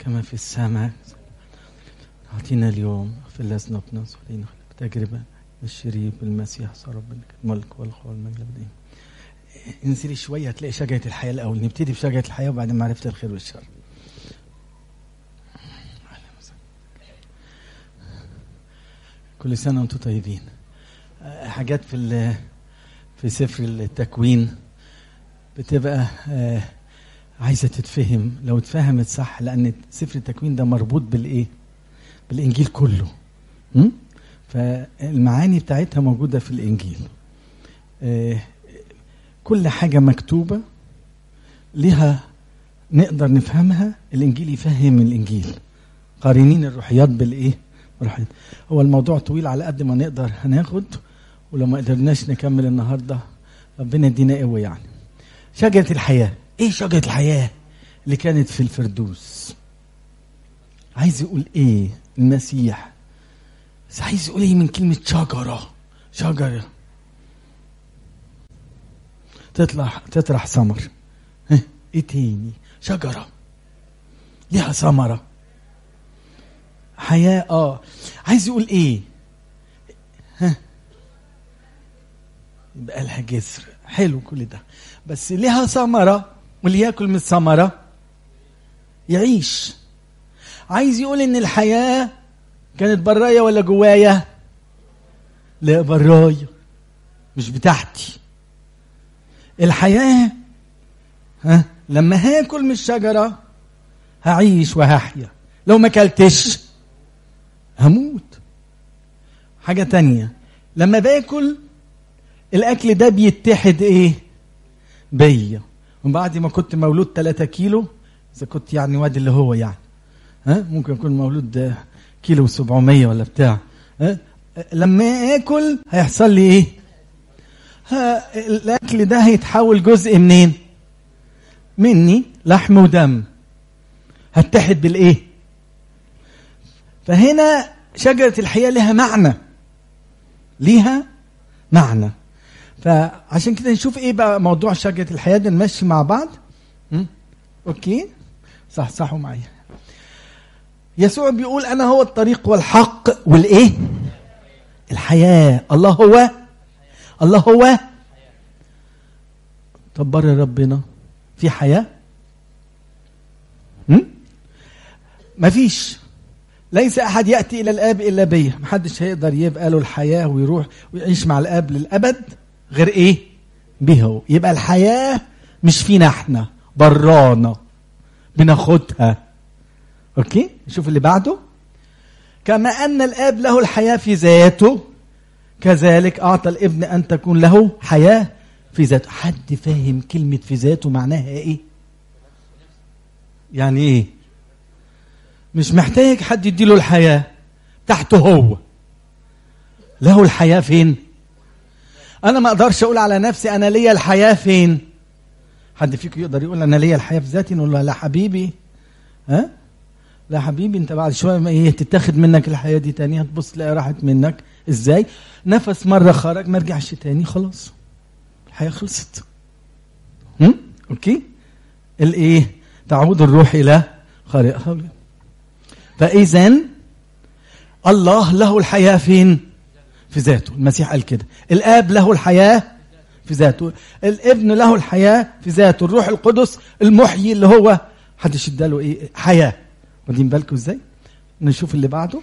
كما في السماء أعطينا اليوم في اللسنا بنص ولينا تجربة الشريف بالمسيح صار ربنا الملك والقوة والمجد الأبدي انزلي شوية هتلاقي شجرة الحياة الأول نبتدي بشجرة الحياة وبعدين معرفة الخير والشر كل سنة وانتم طيبين حاجات في في سفر التكوين بتبقى عايزة تتفهم لو اتفهمت صح لأن سفر التكوين ده مربوط بالإيه؟ بالإنجيل كله م? فالمعاني بتاعتها موجودة في الإنجيل كل حاجة مكتوبة لها نقدر نفهمها الإنجيل يفهم الإنجيل قارنين الروحيات بالإيه؟ الروحيات هو الموضوع طويل على قد ما نقدر هناخد ولو ما قدرناش نكمل النهارده ربنا يدينا قوه يعني شجره الحياه ايه شجره الحياه اللي كانت في الفردوس عايز يقول ايه المسيح بس عايز يقول ايه من كلمه شجره شجره تطلع تطرح ثمر ايه تاني شجره ليها ثمره حياه اه عايز يقول ايه ها يبقى لها جسر حلو كل ده بس ليها ثمرة واللي ياكل من الثمرة يعيش عايز يقول ان الحياة كانت برايا ولا جوايا لا برايا مش بتاعتي الحياة ها لما هاكل من الشجرة هعيش وهحيا لو ما اكلتش هموت حاجة تانية لما باكل الاكل ده بيتحد ايه بيا وبعد ما كنت مولود 3 كيلو اذا كنت يعني واد اللي هو يعني ها ممكن يكون مولود كيلو و700 ولا بتاع ها لما اكل هيحصل لي ايه ها الاكل ده هيتحول جزء منين مني لحم ودم هتحد بالايه فهنا شجره الحياه لها معنى ليها معنى فعشان كده نشوف ايه بقى موضوع شجره الحياه ده نمشي مع بعض م? اوكي صح صحوا معايا يسوع بيقول انا هو الطريق والحق والايه الحياه الله هو الله هو طب بره ربنا في حياه م? مفيش ليس احد ياتي الى الاب الا بي محدش هيقدر يبقى له الحياه ويروح ويعيش مع الاب للابد غير ايه به هو يبقى الحياه مش فينا احنا برانا بناخدها اوكي نشوف اللي بعده كما ان الاب له الحياه في ذاته كذلك اعطى الابن ان تكون له حياه في ذاته حد فاهم كلمه في ذاته معناها ايه يعني ايه مش محتاج حد يديله الحياه تحته هو له الحياه فين انا ما اقدرش اقول على نفسي انا ليا الحياه فين حد فيكم يقدر يقول انا ليا الحياه في ذاتي نقول له لا حبيبي ها لا حبيبي انت بعد شويه ما ايه تتاخد منك الحياه دي تاني هتبص تلاقي راحت منك ازاي نفس مره خرج ما رجعش تاني خلاص الحياه خلصت هم؟ اوكي الايه تعود الروح الى خارقها فاذا الله له الحياه فين في ذاته المسيح قال كده الاب له الحياه في ذاته الابن له الحياه في ذاته الروح القدس المحيي اللي هو حدش اداله ايه حياه واخدين بالكم ازاي نشوف اللي بعده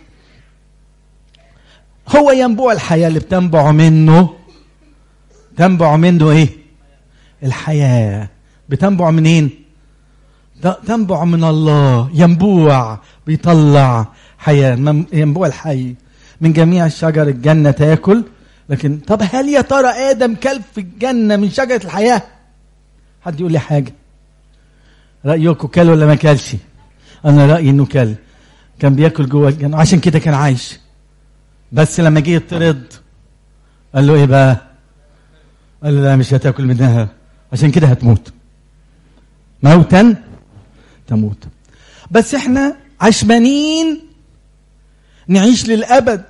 هو ينبوع الحياه اللي بتنبع منه تنبع منه ايه الحياه بتنبع منين تنبع من الله ينبوع بيطلع حياه ينبوع الحي من جميع الشجر الجنة تاكل لكن طب هل يا ترى آدم كل في الجنة من شجرة الحياة حد يقول لي حاجة رأيكم كل ولا ما كلش أنا رأيي إنه كل كان بياكل جوه الجنة عشان كده كان عايش بس لما جه يطرد قال له إيه بقى قال له لا مش هتاكل منها عشان كده هتموت موتا تموت بس احنا عشمانين نعيش للأبد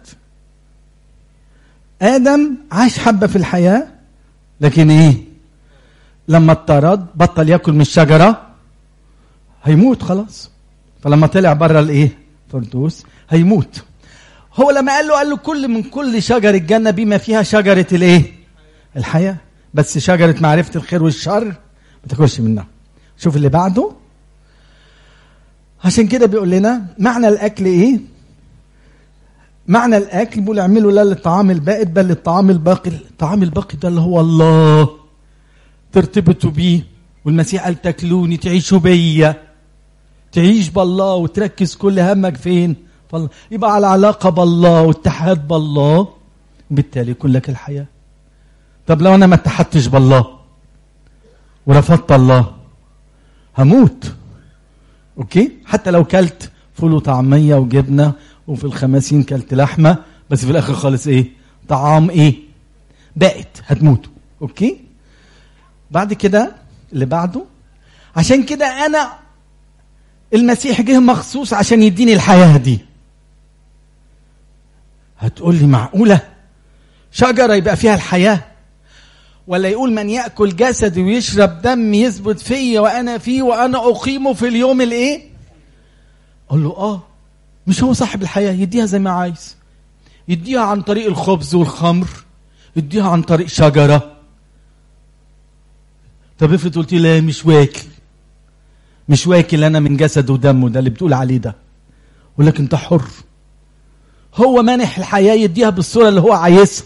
آدم عاش حبة في الحياة لكن إيه لما اضطرد بطل ياكل من الشجرة هيموت خلاص فلما طلع بره الايه فردوس هيموت هو لما قال له قال له كل من كل شجر الجنه بما فيها شجره الايه الحياه بس شجره معرفه الخير والشر ما تاكلش منها شوف اللي بعده عشان كده بيقول لنا معنى الاكل ايه معنى الاكل بيقول اعملوا لا للطعام البائد بل للطعام الباقي الطعام الباقي ده اللي هو الله ترتبطوا بيه والمسيح قال تاكلوني تعيشوا بيا تعيش بالله وتركز كل همك فين فالله يبقى على علاقه بالله واتحاد بالله وبالتالي يكون لك الحياه طب لو انا ما اتحدتش بالله ورفضت الله هموت اوكي حتى لو كلت فول وطعميه وجبنه وفي الخماسين كلت لحمه بس في الاخر خالص ايه طعام ايه بقت هتموتوا اوكي بعد كده اللي بعده عشان كده انا المسيح جه مخصوص عشان يديني الحياه دي هتقول لي معقوله شجره يبقى فيها الحياه ولا يقول من ياكل جسدي ويشرب دم يثبت فيا وانا فيه وانا اقيمه في اليوم الايه اقول له اه مش هو صاحب الحياه يديها زي ما عايز يديها عن طريق الخبز والخمر يديها عن طريق شجره طب افرض قلت لي لا مش واكل مش واكل انا من جسد ودمه ده اللي بتقول عليه ده ولكن انت حر هو مانح الحياه يديها بالصوره اللي هو عايزها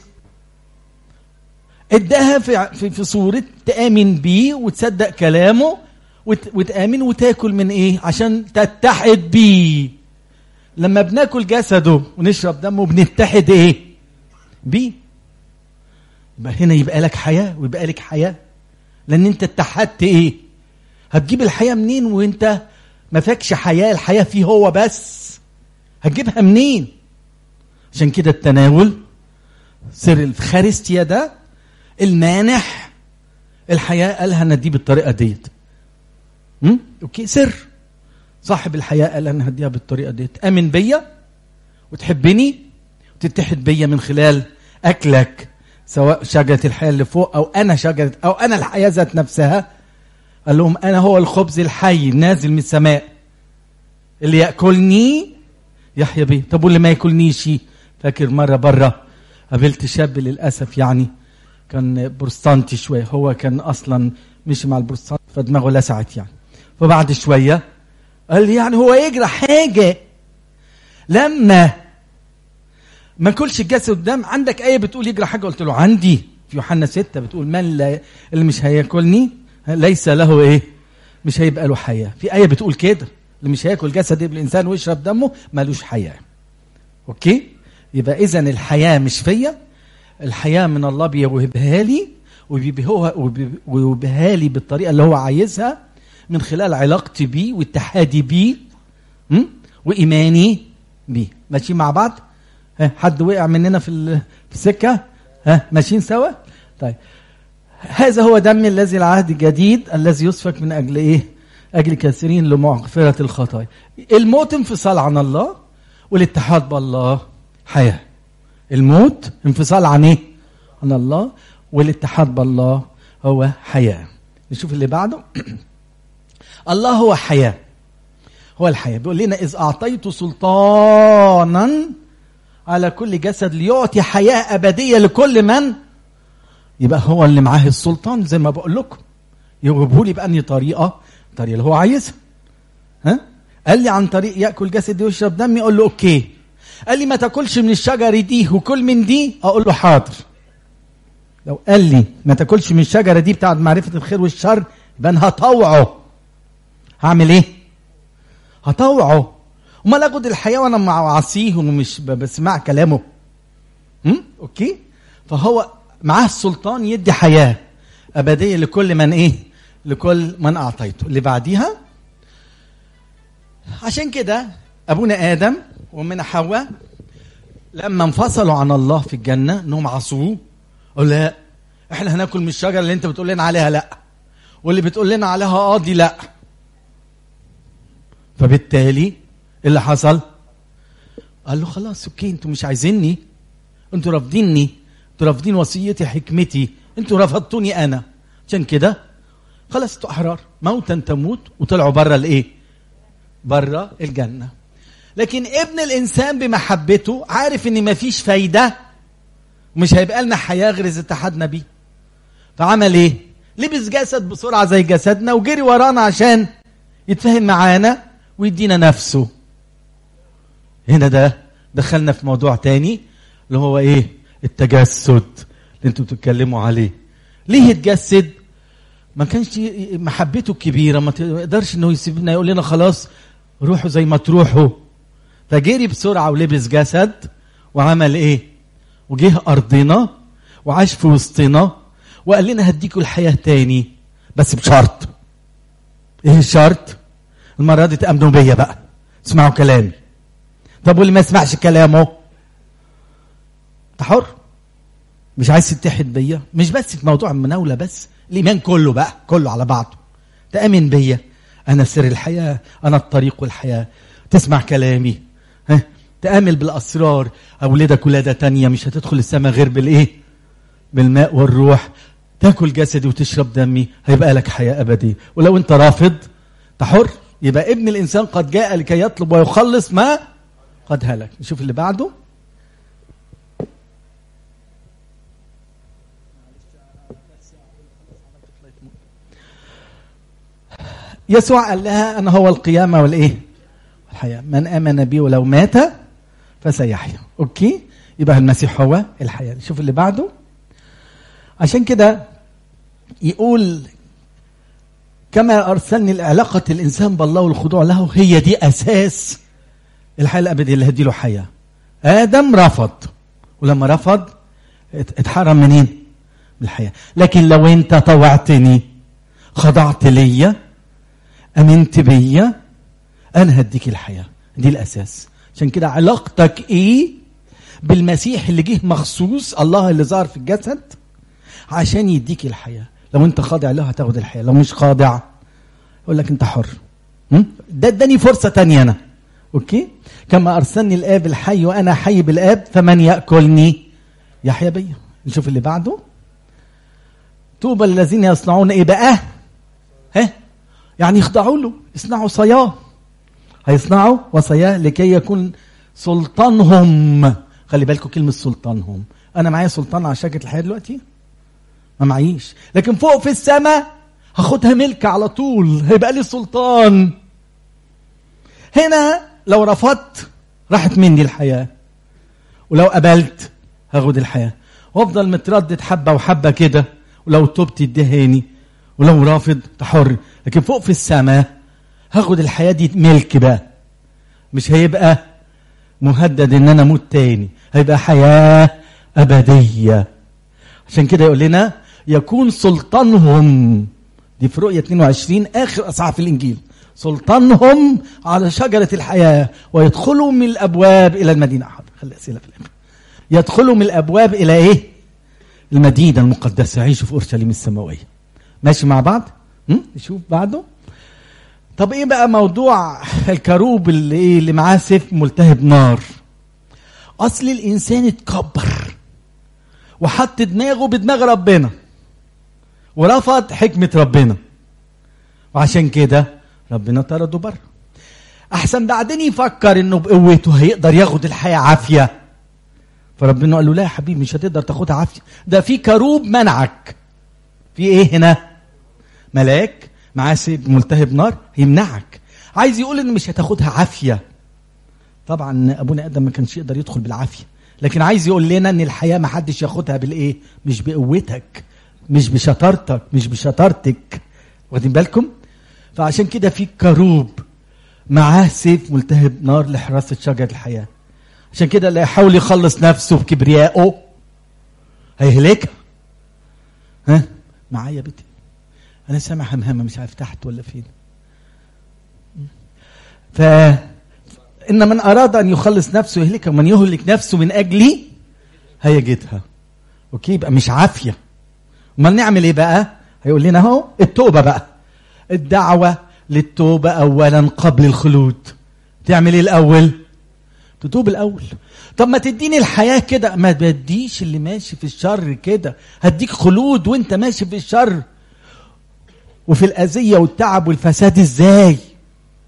اداها في في, في صوره تامن بيه وتصدق كلامه وت وتامن وتاكل من ايه عشان تتحد بيه لما بناكل جسده ونشرب دمه بنتحد ايه بيه يبقى هنا يبقى لك حياه ويبقى لك حياه لان انت اتحدت ايه هتجيب الحياه منين وانت ما فيكش حياه الحياه فيه هو بس هتجيبها منين عشان كده التناول سر الفخارستيا ده المانح الحياه قالها انا دي بالطريقه ديت م? اوكي سر صاحب الحياه قال انا هديها بالطريقه ديت امن بيا وتحبني وتتحد بيا من خلال اكلك سواء شجره الحياه اللي فوق او انا شجره او انا الحياه ذات نفسها قال لهم انا هو الخبز الحي نازل من السماء اللي ياكلني يحيى بيه طب واللي ما ياكلنيش فاكر مره بره قابلت شاب للاسف يعني كان بروستانتي شويه هو كان اصلا مشي مع البروستانت فدماغه لسعت يعني فبعد شويه قال لي يعني هو يجرى حاجه لما ما كلش الجسد قدام عندك ايه بتقول يجرى حاجه قلت له عندي في يوحنا ستة بتقول من لا اللي مش هياكلني ليس له ايه مش هيبقى له حياه في ايه بتقول كده اللي مش هياكل جسد ابن الانسان ويشرب دمه مالوش حياه اوكي يبقى اذا الحياه مش فيا الحياه من الله بيوهبها لي ويوهبها لي بالطريقه اللي هو عايزها من خلال علاقتي بيه واتحادي بيه وايماني بيه ماشيين مع بعض ها حد وقع مننا في في السكه ها ماشيين سوا طيب هذا هو دم الذي العهد الجديد الذي يسفك من اجل ايه اجل كثيرين لمغفره الخطايا الموت انفصال عن الله والاتحاد بالله حياه الموت انفصال عن ايه عن الله والاتحاد بالله هو حياه نشوف اللي بعده الله هو حياه هو الحياه بيقول لنا اذ اعطيت سلطانا على كل جسد ليعطي حياه ابديه لكل من يبقى هو اللي معاه السلطان زي ما بقول لكم يوهبه لي بأني طريقة الطريقة اللي هو عايزها ها قال لي عن طريق ياكل جسدي ويشرب دمي اقول له اوكي قال لي ما تاكلش من الشجره دي وكل من دي اقول له حاضر لو قال لي ما تاكلش من الشجره دي بتاعت معرفه الخير والشر يبقى انا هطوعه هعمل ايه هطوعه امال اخد الحياه وانا معصيه ومش بسمع كلامه هم؟ اوكي فهو معاه السلطان يدي حياه ابديه لكل من ايه لكل من اعطيته اللي بعديها عشان كده ابونا ادم ومن حواء لما انفصلوا عن الله في الجنه انهم عصوه قال لا احنا هناكل من الشجره اللي انت بتقول لنا عليها لا واللي بتقول لنا عليها اه دي لا فبالتالي اللي حصل قال له خلاص اوكي انتوا مش عايزيني انتوا رافضيني انتوا رافضين وصيتي حكمتي انتوا رفضتوني انا عشان كده خلاص انتوا احرار موتا تموت وطلعوا بره الايه بره الجنة لكن ابن الإنسان بمحبته عارف إن مفيش فايدة ومش هيبقى لنا حياة غير إذا اتحدنا بيه فعمل إيه؟ لبس جسد بسرعة زي جسدنا وجري ورانا عشان يتفاهم معانا ويدينا نفسه هنا ده دخلنا في موضوع تاني اللي هو ايه التجسد اللي انتوا بتتكلموا عليه ليه يتجسد ما كانش محبته كبيره ما تقدرش انه يسيبنا يقول لنا خلاص روحوا زي ما تروحوا فجري بسرعه ولبس جسد وعمل ايه وجه ارضنا وعاش في وسطنا وقال لنا هديكوا الحياه تاني بس بشرط ايه الشرط المره دي تامنوا بيا بقى اسمعوا كلامي طب واللي ما يسمعش كلامه انت حر مش عايز تتحد بيا مش بس في موضوع المناوله بس الايمان كله بقى كله على بعضه تامن بيا انا سر الحياه انا الطريق والحياه تسمع كلامي ها تامل بالاسرار اولادك ولاده تانية مش هتدخل السماء غير بالايه بالماء والروح تاكل جسدي وتشرب دمي هيبقى لك حياه ابديه ولو انت رافض انت حر يبقى ابن الانسان قد جاء لكي يطلب ويخلص ما قد هلك نشوف اللي بعده يسوع قال لها انا هو القيامه والايه الحياه من امن بي ولو مات فسيحيا اوكي يبقى المسيح هو الحياه نشوف اللي بعده عشان كده يقول كما ارسلني لعلاقه الانسان بالله والخضوع له هي دي اساس الحياه الابديه اللي هدي له حياه ادم رفض ولما رفض اتحرم منين من الحياه لكن لو انت طوعتني خضعت ليا امنت بيا انا هديك الحياه دي الاساس عشان كده علاقتك ايه بالمسيح اللي جه مخصوص الله اللي ظهر في الجسد عشان يديك الحياه لو انت خاضع له هتاخد الحياه لو مش خاضع يقول لك انت حر ده اداني فرصه تانية انا اوكي كما ارسلني الاب الحي وانا حي بالاب فمن ياكلني يحيى بيا نشوف اللي بعده طوبى الذين يصنعون ايه بقى ها يعني يخضعوا له يصنعوا صياه هيصنعوا وصياه لكي يكون سلطانهم خلي بالكم كلمه سلطانهم انا معايا سلطان على شجره الحياه دلوقتي ما معيش لكن فوق في السماء هاخدها ملك على طول هيبقى لي سلطان هنا لو رفضت راحت مني الحياه ولو قبلت هاخد الحياه وافضل متردد حبه وحبه كده ولو تبت ادهاني ولو رافض تحر لكن فوق في السماء هاخد الحياه دي ملك بقى مش هيبقى مهدد ان انا اموت تاني هيبقى حياه ابديه عشان كده يقول لنا يكون سلطانهم دي في رؤيه 22 اخر اصحاح في الانجيل سلطانهم على شجره الحياه ويدخلوا من الابواب الى المدينه حاضر خلي اسئله في الامر يدخلوا من الابواب الى ايه المدينه المقدسه يعيشوا في اورشليم السماويه ماشي مع بعض نشوف بعده طب ايه بقى موضوع الكروب اللي ايه اللي معاه سيف ملتهب نار اصل الانسان اتكبر وحط دماغه بدماغ ربنا ورفض حكمة ربنا وعشان كده ربنا طرده بره احسن بعدين يفكر انه بقوته هيقدر ياخد الحياة عافية فربنا قال له لا يا حبيبي مش هتقدر تاخدها عافية ده في كروب منعك في ايه هنا ملاك معاه سيف ملتهب نار يمنعك عايز يقول ان مش هتاخدها عافية طبعا ابونا ادم ما كانش يقدر يدخل بالعافية لكن عايز يقول لنا ان الحياة ما حدش ياخدها بالايه مش بقوتك مش بشطارتك مش بشطارتك واخدين بالكم فعشان كده في كروب معاه سيف ملتهب نار لحراسة شجرة الحياة عشان كده اللي يحاول يخلص نفسه بكبريائه هيهلكها ها معايا بنتي انا سامع همهمه مش عارف تحت ولا فين ف ان من اراد ان يخلص نفسه يهلكها ومن يهلك نفسه من اجلي هيجدها اوكي يبقى مش عافيه امال نعمل ايه بقى هيقول لنا اهو التوبه بقى الدعوه للتوبه اولا قبل الخلود تعمل ايه الاول تتوب الاول طب ما تديني الحياه كده ما بديش اللي ماشي في الشر كده هديك خلود وانت ماشي في الشر وفي الاذيه والتعب والفساد ازاي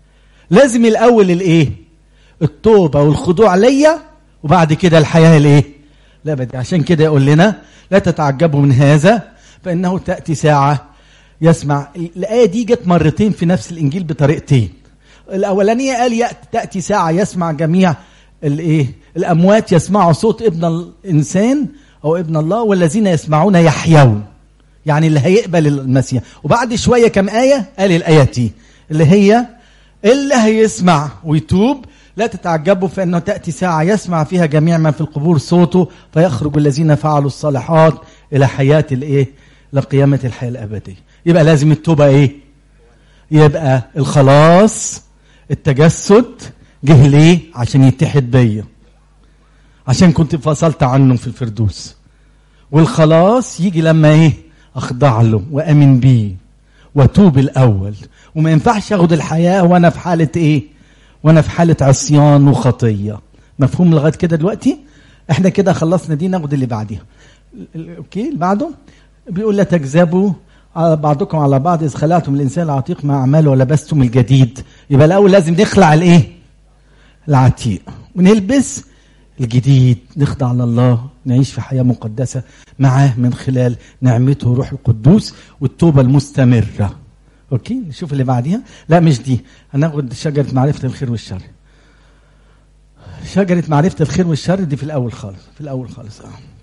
لازم الاول الايه التوبه والخضوع ليا وبعد كده الحياه الايه الابديه عشان كده يقول لنا لا تتعجبوا من هذا فانه تاتي ساعه يسمع الايه دي جت مرتين في نفس الانجيل بطريقتين الاولانيه قال تاتي ساعه يسمع جميع الايه الاموات يسمعوا صوت ابن الانسان او ابن الله والذين يسمعون يحيون يعني اللي هيقبل المسيح وبعد شويه كم ايه قال الايه دي اللي هي اللي هيسمع ويتوب لا تتعجبوا فانه تاتي ساعه يسمع فيها جميع من في القبور صوته فيخرج الذين فعلوا الصالحات الى حياه الايه لقيامه الحياه الابديه يبقى لازم التوبه ايه يبقى الخلاص التجسد جه ليه عشان يتحد بيا عشان كنت انفصلت عنه في الفردوس والخلاص يجي لما ايه اخضع له وامن بيه واتوب الاول وما ينفعش اخد الحياه وانا في حاله ايه وانا في حاله عصيان وخطيه مفهوم لغايه كده دلوقتي احنا كده خلصنا دي ناخد اللي بعديها اوكي اللي بعده بيقول لا تكذبوا على بعضكم على بعض اذ خلعتم الانسان العتيق مع اعماله ولبستم الجديد يبقى الاول لازم نخلع الايه العتيق ونلبس الجديد نخضع لله نعيش في حياه مقدسه معاه من خلال نعمته وروح القدوس والتوبه المستمره اوكي نشوف اللي بعديها لا مش دي هناخد شجره معرفه الخير والشر شجره معرفه الخير والشر دي في الاول خالص في الاول خالص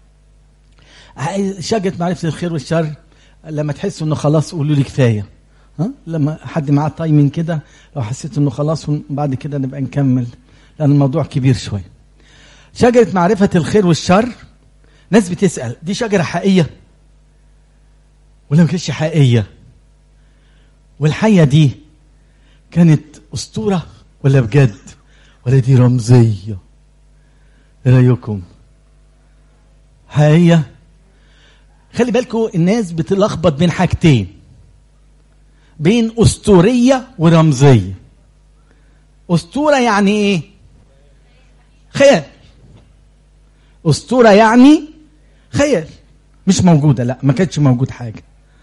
اه شجره معرفه الخير والشر لما تحسوا انه خلاص قولوا لي كفايه ها لما حد معاه تايمنج كده لو حسيت انه خلاص بعد كده نبقى نكمل لان الموضوع كبير شويه شجره معرفه الخير والشر ناس بتسال دي شجره حقيقيه ولا ما كانتش حقيقيه والحيه دي كانت اسطوره ولا بجد ولا دي رمزيه ايه رايكم حقيقيه خلي بالكم الناس بتلخبط بين حاجتين بين اسطوريه ورمزيه اسطوره يعني ايه خيال اسطوره يعني خيال مش موجوده لا ما كانتش موجود حاجه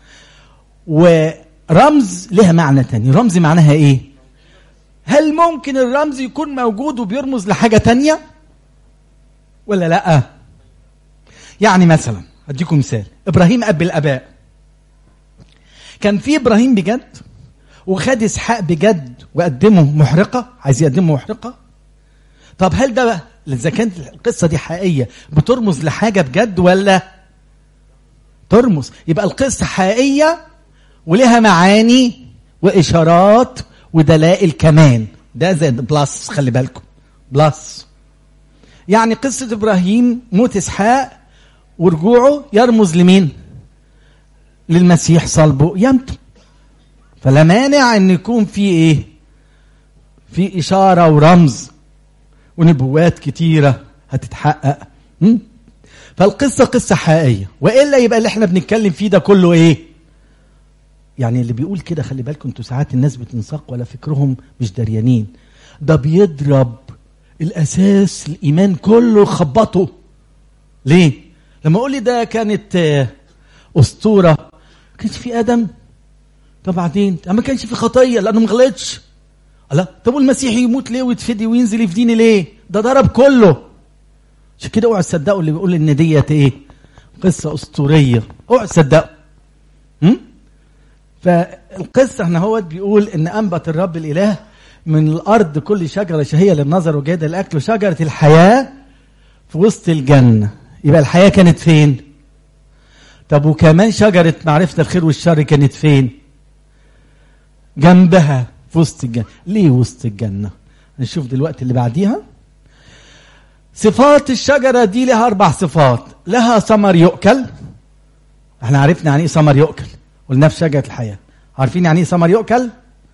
ورمز لها معنى تاني رمز معناها ايه هل ممكن الرمز يكون موجود وبيرمز لحاجه تانية ولا لا يعني مثلا اديكم مثال ابراهيم اب الاباء كان في ابراهيم بجد وخد اسحاق بجد وقدمه محرقه عايز يقدمه محرقه طب هل ده اذا كانت القصه دي حقيقيه بترمز لحاجه بجد ولا ترمز يبقى القصه حقيقيه ولها معاني واشارات ودلائل كمان ده زي بلس خلي بالكم بلس يعني قصه ابراهيم موت اسحاق ورجوعه يرمز لمين للمسيح صلبه يمته فلا مانع ان يكون في ايه في اشاره ورمز ونبوات كتيره هتتحقق م? فالقصه قصه حقيقيه والا يبقى اللي احنا بنتكلم فيه ده كله ايه يعني اللي بيقول كده خلي بالكم انتوا ساعات الناس بتنساق ولا فكرهم مش دريانين ده بيضرب الاساس الايمان كله خبطه ليه لما اقول لي ده كانت اسطوره ما كانش في ادم طب بعدين ما كانش في خطيه لانه ما غلطش لا طب والمسيح يموت ليه ويتفدي وينزل يفديني ليه ده ضرب كله عشان كده اوعوا تصدقوا اللي بيقول ان ديت ايه قصه اسطوريه اوعوا تصدقوا فالقصه هنا هو بيقول ان انبت الرب الاله من الارض كل شجره شهيه للنظر وجيده للاكل وشجره الحياه في وسط الجنه يبقى الحياه كانت فين طب وكمان شجره معرفه الخير والشر كانت فين جنبها في وسط الجنه ليه وسط الجنه نشوف دلوقتي اللي بعديها صفات الشجره دي لها اربع صفات لها ثمر يؤكل احنا عرفنا يعني ايه ثمر يؤكل قلنا في شجره الحياه عارفين يعني ايه ثمر يؤكل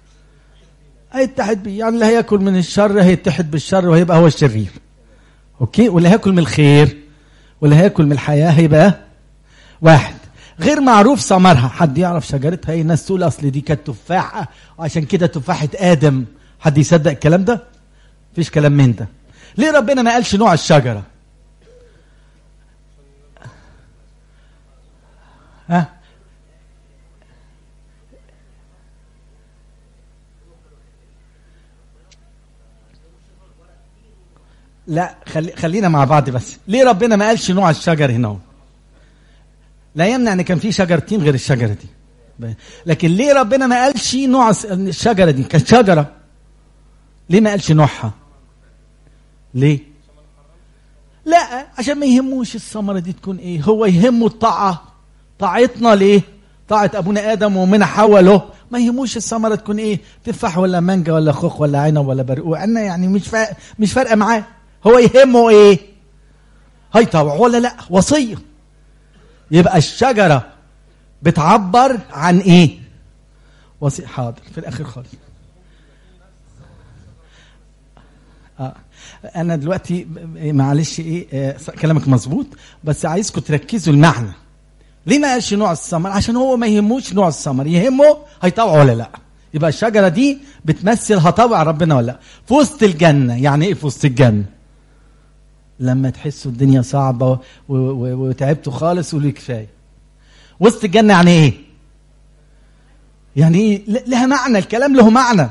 هيتحد بيه يعني اللي هياكل من الشر هيتحد بالشر وهيبقى هو الشرير اوكي واللي هياكل من الخير واللي هياكل من الحياه هيبقى واحد غير معروف ثمرها حد يعرف شجرتها ايه الناس تقول اصل دي كانت تفاحه وعشان كده تفاحه ادم حد يصدق الكلام ده مفيش كلام من ده ليه ربنا ما قالش نوع الشجره ها لا خلي خلينا مع بعض بس ليه ربنا ما قالش نوع الشجر هنا لا يمنع ان كان في شجرتين غير الشجره دي لكن ليه ربنا ما قالش نوع الشجره دي كانت شجره ليه ما قالش نوعها ليه لا عشان ما يهموش الثمره دي تكون ايه هو يهمه الطاعه طاعتنا ليه طاعه ابونا ادم ومن حواء له ما يهموش الثمره تكون ايه تفاح ولا مانجا ولا خوخ ولا عنب ولا برقوق انا يعني مش فا... مش فارقه معاه هو يهمه ايه هيطوع ولا لا وصيه يبقى الشجره بتعبر عن ايه وصي حاضر في الاخر خالص آه. انا دلوقتي معلش ايه آه كلامك مظبوط بس عايزكم تركزوا المعنى ليه ما قالش نوع الثمر عشان هو ما يهموش نوع الثمر يهمه هيطوع ولا لا يبقى الشجره دي بتمثل هطوع ربنا ولا لا في وسط الجنه يعني ايه في وسط الجنه لما تحسوا الدنيا صعبه وتعبتوا خالص قولوا كفايه وسط الجنه يعني ايه يعني ايه لها معنى الكلام له معنى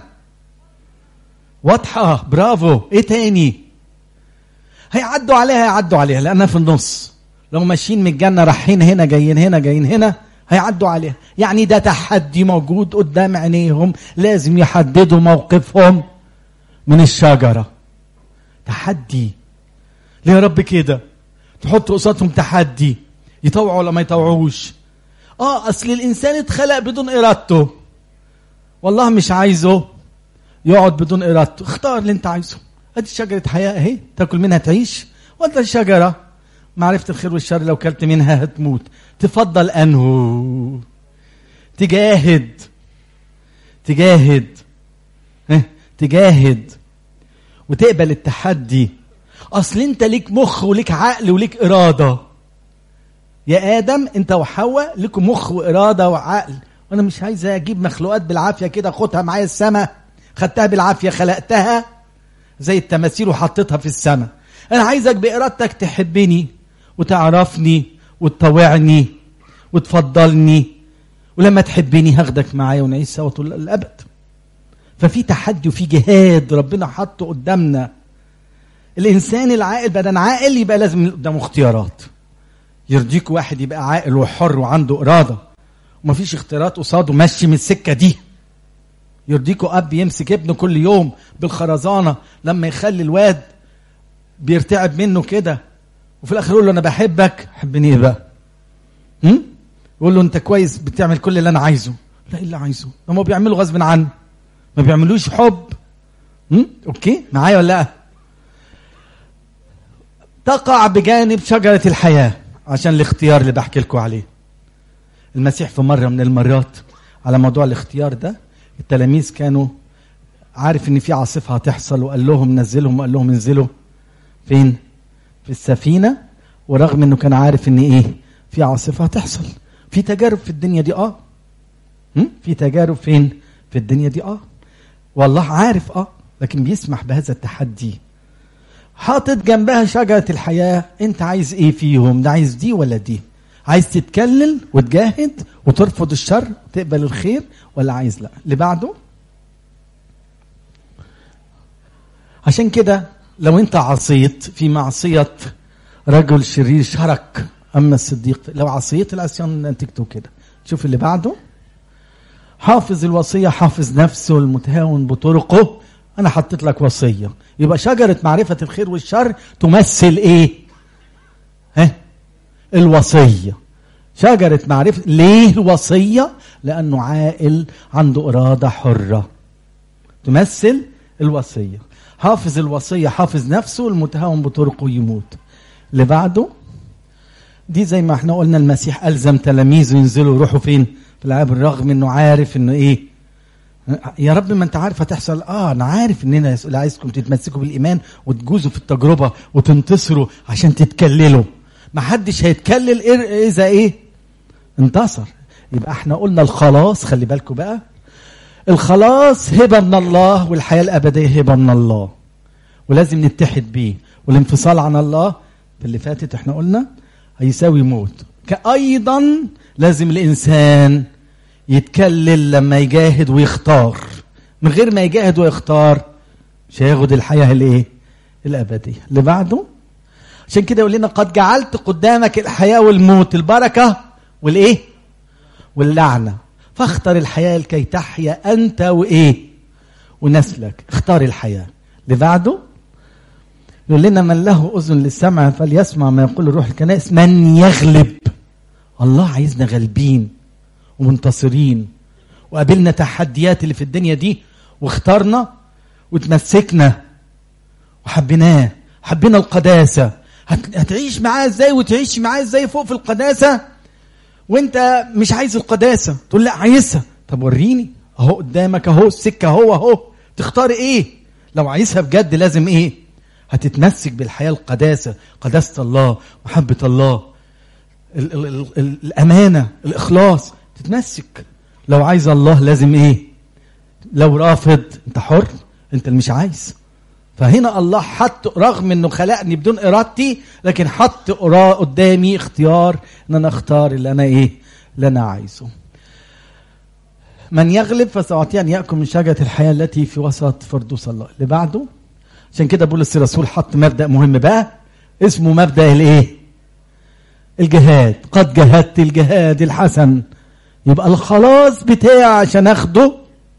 واضحه برافو ايه تاني هيعدوا عليها هيعدوا عليها لانها في النص لو ماشيين من الجنه رايحين هنا جايين هنا جايين هنا هيعدوا عليها يعني ده تحدي موجود قدام عينيهم لازم يحددوا موقفهم من الشجره تحدي ليه يا رب كده تحط قصادهم تحدي يطوعوا ولا ما يطوعوش اه اصل الانسان اتخلق بدون ارادته والله مش عايزه يقعد بدون ارادته اختار اللي انت عايزه ادي شجره حياه اهي تاكل منها تعيش ولا الشجره معرفه الخير والشر لو كلت منها هتموت تفضل انه تجاهد تجاهد ها تجاهد وتقبل التحدي اصل انت ليك مخ وليك عقل وليك اراده يا ادم انت وحواء لكم مخ واراده وعقل وانا مش عايز اجيب مخلوقات بالعافيه كده خدها معايا السماء خدتها بالعافيه خلقتها زي التماثيل وحطيتها في السماء انا عايزك بارادتك تحبني وتعرفني وتطوعني وتفضلني ولما تحبني هاخدك معايا ونعيش سوا طول الابد ففي تحدي وفي جهاد ربنا حطه قدامنا الانسان العاقل بدل عاقل يبقى لازم قدامه اختيارات يرضيك واحد يبقى عاقل وحر وعنده اراده ومفيش اختيارات قصاده ماشي من السكه دي يرضيكوا اب يمسك ابنه كل يوم بالخرزانه لما يخلي الواد بيرتعب منه كده وفي الاخر يقول له انا بحبك حبني ايه بقى هم؟ يقول له انت كويس بتعمل كل اللي انا عايزه لا ايه اللي عايزه هم بيعملوا غصب عنه ما بيعملوش حب هم؟ اوكي معايا ولا لا تقع بجانب شجره الحياه عشان الاختيار اللي بحكي لكم عليه المسيح في مره من المرات على موضوع الاختيار ده التلاميذ كانوا عارف ان في عاصفه هتحصل وقال لهم نزلهم وقال لهم انزلوا فين في السفينه ورغم انه كان عارف ان ايه في عاصفه هتحصل في تجارب في الدنيا دي اه في تجارب فين في الدنيا دي اه والله عارف اه لكن بيسمح بهذا التحدي حاطط جنبها شجره الحياه انت عايز ايه فيهم ده عايز دي ولا دي عايز تتكلل وتجاهد وترفض الشر وتقبل الخير ولا عايز لا اللي بعده عشان كده لو انت عصيت في معصية رجل شرير شرك أما الصديق لو عصيت العصيان نتيجته كده شوف اللي بعده حافظ الوصية حافظ نفسه المتهاون بطرقه أنا حطيت لك وصية يبقى شجرة معرفة الخير والشر تمثل إيه؟ ها؟ الوصية شجرة معرفة ليه الوصية؟ لأنه عاقل عنده إرادة حرة تمثل الوصية حافظ الوصية حافظ نفسه المتهاون بطرقه يموت اللي بعده دي زي ما احنا قلنا المسيح ألزم تلاميذه ينزلوا يروحوا فين في العاب الرغم انه عارف انه ايه يا رب ما انت عارف هتحصل اه انا عارف ان انا عايزكم تتمسكوا بالايمان وتجوزوا في التجربه وتنتصروا عشان تتكللوا ما حدش هيتكلل اذا ايه انتصر يبقى احنا قلنا الخلاص خلي بالكم بقى الخلاص هبه من الله والحياه الابديه هبه من الله ولازم نتحد بيه والانفصال عن الله في اللي فاتت احنا قلنا هيساوي موت ايضا لازم الانسان يتكلل لما يجاهد ويختار من غير ما يجاهد ويختار مش هياخد الحياه الايه الابديه اللي بعده عشان كده يقول لنا قد جعلت قدامك الحياه والموت البركه والايه واللعنه فاختر الحياه لكي تحيا انت وايه ونسلك اختار الحياه اللي بعده يقول لنا من له اذن للسمع فليسمع ما يقول الروح الكنائس من يغلب الله عايزنا غالبين ومنتصرين وقابلنا تحديات اللي في الدنيا دي واخترنا وتمسكنا وحبيناه حبينا القداسة هتعيش معاه ازاي وتعيش معاه ازاي فوق في القداسة وانت مش عايز القداسة تقول لا عايزها طب وريني اهو قدامك اهو السكة اهو اهو تختار ايه لو عايزها بجد لازم ايه هتتمسك بالحياة القداسة قداسة الله محبة الله ال ال ال ال الأمانة الإخلاص تتمسك لو عايز الله لازم إيه لو رافض أنت حر أنت اللي مش عايز فهنا الله حط رغم انه خلقني بدون ارادتي لكن حط قدامي اختيار ان انا اختار اللي انا ايه اللي انا عايزه من يغلب فسأعطيه أن يأكل من شجرة الحياة التي في وسط فردوس الله اللي بعده عشان كده بولس الرسول حط مبدأ مهم بقى اسمه مبدأ الايه الجهاد قد جهدت الجهاد الحسن يبقى الخلاص بتاعي عشان اخده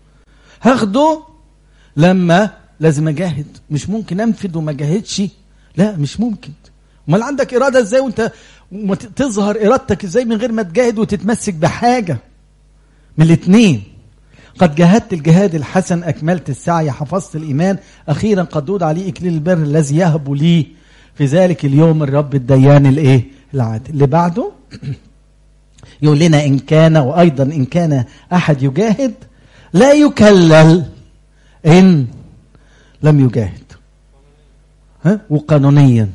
هاخده لما لازم اجاهد مش ممكن انفد وما اجاهدش لا مش ممكن امال عندك اراده ازاي وانت تظهر ارادتك ازاي من غير ما تجاهد وتتمسك بحاجه من الاثنين قد جاهدت الجهاد الحسن اكملت السعي حفظت الايمان اخيرا قد دود علي اكليل البر الذي يهب لي في ذلك اليوم الرب الديان الايه العادل اللي بعده يقول لنا ان كان وايضا ان كان احد يجاهد لا يكلل ان لم يجاهد ها وقانونيا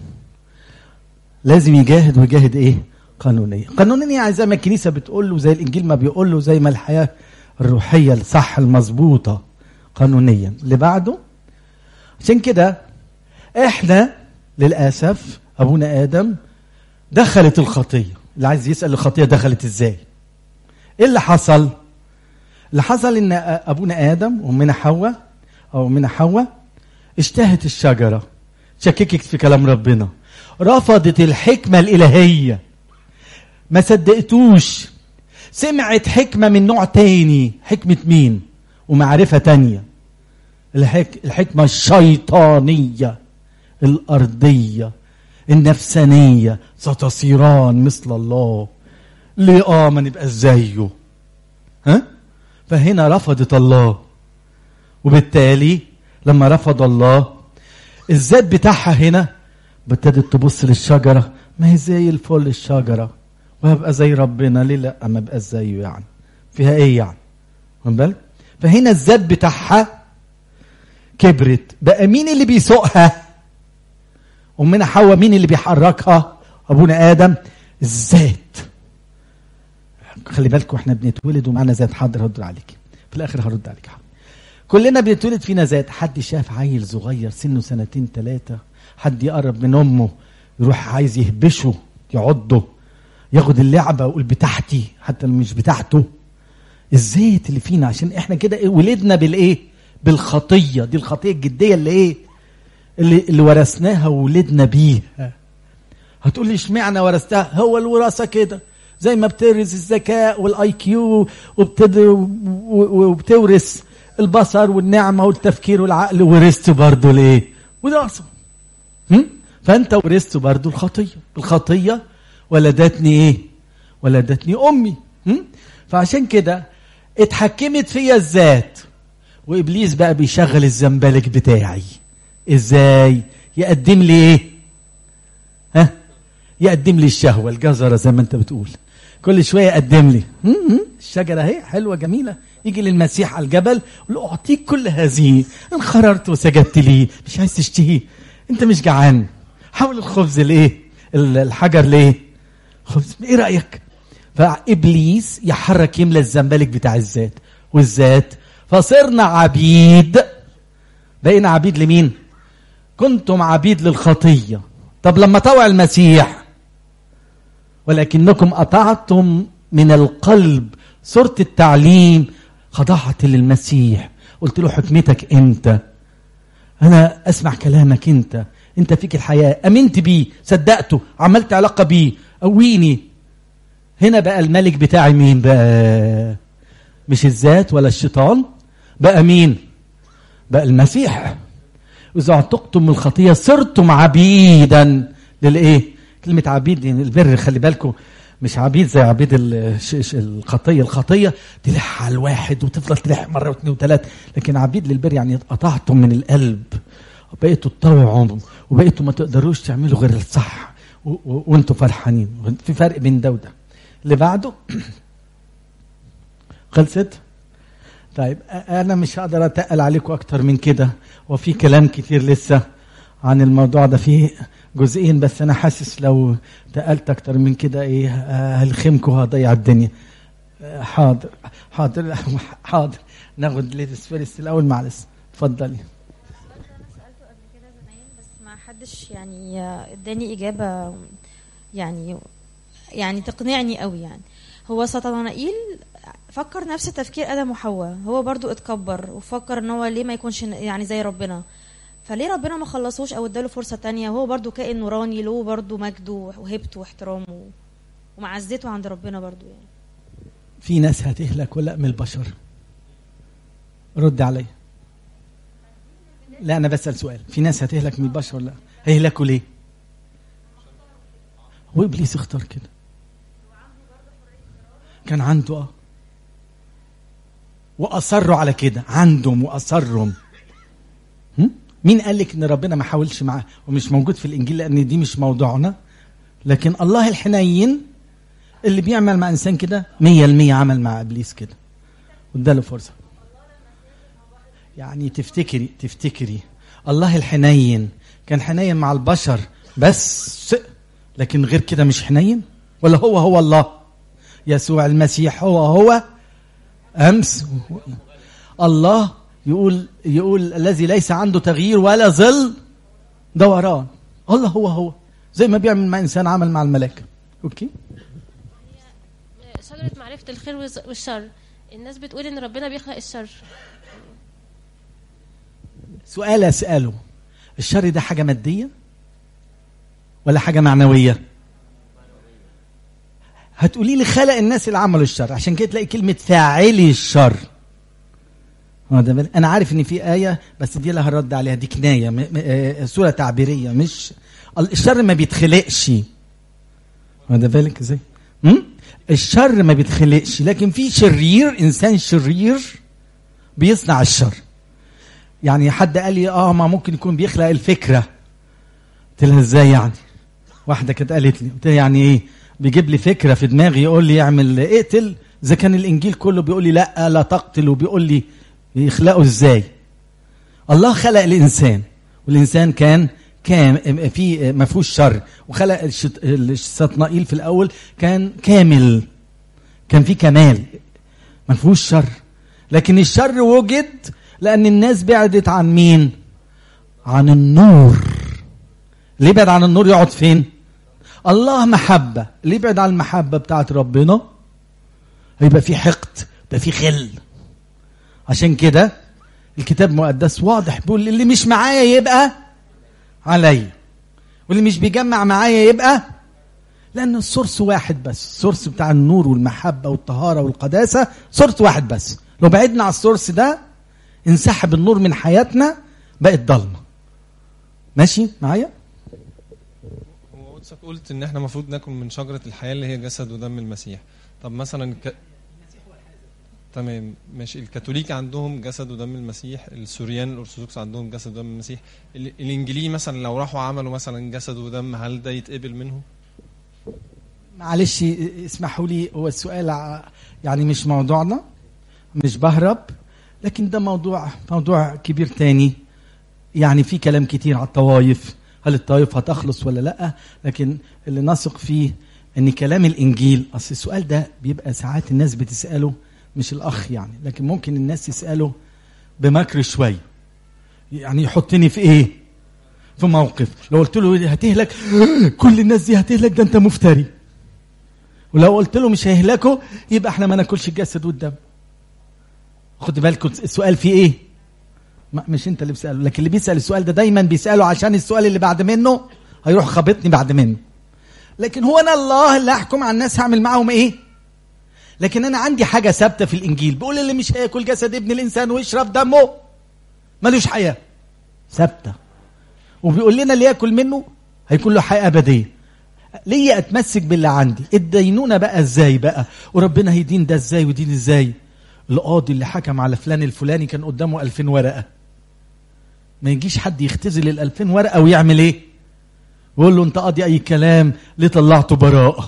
لازم يجاهد ويجاهد ايه قانونيا قانونيا يعني زي ما الكنيسه بتقول له زي الانجيل ما بيقول له زي ما الحياه الروحيه الصح المظبوطه قانونيا اللي بعده عشان كده احنا للاسف ابونا ادم دخلت الخطيه اللي عايز يسال الخطيه دخلت ازاي ايه اللي حصل اللي حصل ان ابونا ادم وامنا حواء او امنا حواء اشتهت الشجره شككت في كلام ربنا رفضت الحكمه الالهيه ما صدقتوش سمعت حكمه من نوع تاني حكمه مين ومعرفه تانيه الحك... الحكمه الشيطانيه الارضيه النفسانيه ستصيران مثل الله ليه اه ما نبقى زيه ها فهنا رفضت الله وبالتالي لما رفض الله الذات بتاعها هنا ابتدت تبص للشجره ما هي زي الفل الشجره وهبقى زي ربنا ليه لا ما ابقى زيه يعني فيها ايه يعني واخد بالك فهنا الذات بتاعها كبرت بقى مين اللي بيسوقها امنا حواء مين اللي بيحركها ابونا ادم الذات خلي بالكم احنا بنتولد ومعانا ذات حاضر هرد عليك في الاخر هرد عليك حاضر كلنا بنتولد فينا ذات حد شاف عيل صغير سنه سنتين ثلاثة حد يقرب من امه يروح عايز يهبشه يعضه ياخد اللعبة ويقول بتاعتي حتى لو مش بتاعته الزيت اللي فينا عشان احنا كده إيه ولدنا بالايه بالخطية دي الخطية الجدية اللي ايه اللي, اللي ورثناها وولدنا بيها هتقول لي اشمعنى ورثتها هو الوراثة كده زي ما بتورث الذكاء والاي كيو وبتورث البصر والنعمة والتفكير والعقل ورثت برضه الايه وراثة فانت ورثت برضه الخطية الخطية ولدتني ايه ولدتني امي فعشان كده اتحكمت فيا الذات وابليس بقى بيشغل الزنبلك بتاعي ازاي يقدم لي ايه ها يقدم لي الشهوه الجزره زي ما انت بتقول كل شويه يقدم لي الشجره اهي حلوه جميله يجي للمسيح على الجبل يقول له اعطيك كل هذه انخررت وسجدت لي مش عايز تشتهي انت مش جعان حول الخبز لايه الحجر ليه خبز ايه رايك فابليس يحرك يملى الزنبلك بتاع الذات والذات فصرنا عبيد بقينا عبيد لمين كنتم عبيد للخطيه طب لما طوع المسيح ولكنكم قطعتم من القلب صورة التعليم خضعت للمسيح قلت له حكمتك انت انا اسمع كلامك انت انت فيك الحياه امنت بيه صدقته عملت علاقه بيه قويني هنا بقى الملك بتاعي مين بقى مش الذات ولا الشيطان بقى مين بقى المسيح اذا اعتقتم من الخطيه صرتم عبيدا للايه كلمه عبيد يعني البر خلي بالكم مش عبيد زي عبيد الخطيه الخطيه تلح على الواحد وتفضل تلح مره واثنين وثلاثه لكن عبيد للبر يعني قطعتم من القلب بقيتوا تطوعوا وبقيتوا ما تقدروش تعملوا غير الصح وانتوا فرحانين في فرق بين ده وده اللي بعده خلصت طيب انا مش هقدر اتقل عليكم اكتر من كده وفي كلام كتير لسه عن الموضوع ده فيه جزئين بس انا حاسس لو تقلت اكتر من كده ايه هلخمكم وهضيع الدنيا حاضر حاضر حاضر ناخد ليديس فيرست الاول معلش اتفضلي ما حدش يعني اداني اجابه يعني يعني تقنعني قوي يعني هو سطنائيل فكر نفس تفكير ادم وحواء هو برضو اتكبر وفكر ان هو ليه ما يكونش يعني زي ربنا فليه ربنا ما خلصوش او اداله فرصه تانية وهو برضو كائن نوراني له برضو مجده وهبته واحترامه ومعزته عند ربنا برضو يعني في ناس هتهلك ولا من البشر رد عليا لا انا بسال سؤال في ناس هتهلك من البشر ولا هيهلكوا ليه هو ابليس اختار كده كان عنده اه واصروا على كده عندهم واصرهم مين قال لك ان ربنا ما حاولش معاه ومش موجود في الانجيل لان دي مش موضوعنا لكن الله الحنين اللي بيعمل مع انسان كده مية المية عمل مع ابليس كده واداله فرصة يعني تفتكري تفتكري الله الحنين كان حنين مع البشر بس لكن غير كده مش حنين ولا هو هو الله يسوع المسيح هو هو امس الله يقول يقول الذي ليس عنده تغيير ولا ظل دوران الله هو هو زي ما بيعمل مع انسان عمل مع الملائكه اوكي شجره معرفه الخير والشر الناس بتقول ان ربنا بيخلق الشر سؤال اساله الشر ده حاجه ماديه ولا حاجه معنويه هتقولي لي خلق الناس اللي عملوا الشر عشان كده تلاقي كلمه فاعلي الشر انا عارف ان في ايه بس دي لها رد عليها دي كنايه آه، سوره تعبيريه مش الشر ما بيتخلقش واخد بالك ازاي الشر ما بيتخلقش لكن في شرير انسان شرير بيصنع الشر يعني حد قال لي اه ما ممكن يكون بيخلق الفكره قلت لها ازاي يعني واحده كانت قالت لي قلت يعني ايه بيجيب لي فكره في دماغي يقول لي اعمل اقتل اذا كان الانجيل كله بيقول لي لا لا تقتل وبيقول لي يخلقه ازاي الله خلق الانسان والانسان كان كان في ما فيهوش شر وخلق الشطنائيل في الاول كان كامل كان في كمال ما فيهوش شر لكن الشر وجد لان الناس بعدت عن مين عن النور اللي يبعد عن النور يقعد فين الله محبه اللي يبعد عن المحبه بتاعت ربنا هيبقى في حقد ده في خل عشان كده الكتاب المقدس واضح بيقول اللي مش معايا يبقى عليا واللي مش بيجمع معايا يبقى لان السورس واحد بس السورس بتاع النور والمحبه والطهاره والقداسه سورس واحد بس لو بعدنا على السورس ده انسحب النور من حياتنا بقت ضلمه ماشي معايا هو قلت ان احنا المفروض ناكل من شجره الحياه اللي هي جسد ودم المسيح طب مثلا تمام ماشي الكاثوليك عندهم جسد ودم المسيح السوريان الارثوذكس عندهم جسد ودم المسيح الانجليزي مثلا لو راحوا عملوا مثلا جسد ودم هل ده يتقبل منهم معلش اسمحوا لي هو السؤال يعني مش موضوعنا مش بهرب لكن ده موضوع موضوع كبير تاني يعني في كلام كتير على الطوائف هل الطائف هتخلص ولا لا لكن اللي نثق فيه ان كلام الانجيل اصل السؤال ده بيبقى ساعات الناس بتساله مش الاخ يعني لكن ممكن الناس يساله بمكر شويه يعني يحطني في ايه في موقف لو قلت له هتهلك كل الناس دي هتهلك ده انت مفتري ولو قلت له مش هيهلكوا يبقى احنا ما ناكلش الجسد والدم خد بالكم السؤال فيه ايه ما مش انت اللي بتساله لكن اللي بيسال السؤال ده دايما بيساله عشان السؤال اللي بعد منه هيروح خابطني بعد منه لكن هو انا الله اللي احكم على الناس هعمل معاهم ايه لكن انا عندي حاجه ثابته في الانجيل بيقول اللي مش هياكل جسد ابن الانسان ويشرب دمه ملوش حياه ثابته وبيقول لنا اللي ياكل منه هيكون له حياه ابديه ليه اتمسك باللي عندي الدينونه بقى ازاي بقى وربنا هيدين ده ازاي ودين ازاي القاضي اللي حكم على فلان الفلاني كان قدامه ألفين ورقه ما يجيش حد يختزل الألفين ورقه ويعمل ايه ويقول له انت قاضي اي كلام ليه طلعته براءه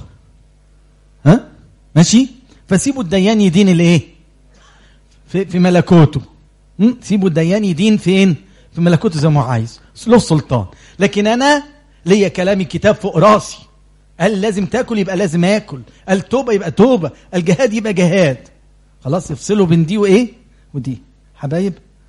ها ماشي فسيبوا الديان يدين الايه في, في ملكوته م? سيبوا الديان يدين فين في ملكوته زي ما هو عايز له سلطان لكن انا ليا كلامي كتاب فوق راسي قال لازم تاكل يبقى لازم اكل قال توبه يبقى توبه الجهاد يبقى جهاد خلاص يفصلوا بين دي وايه ودي حبايب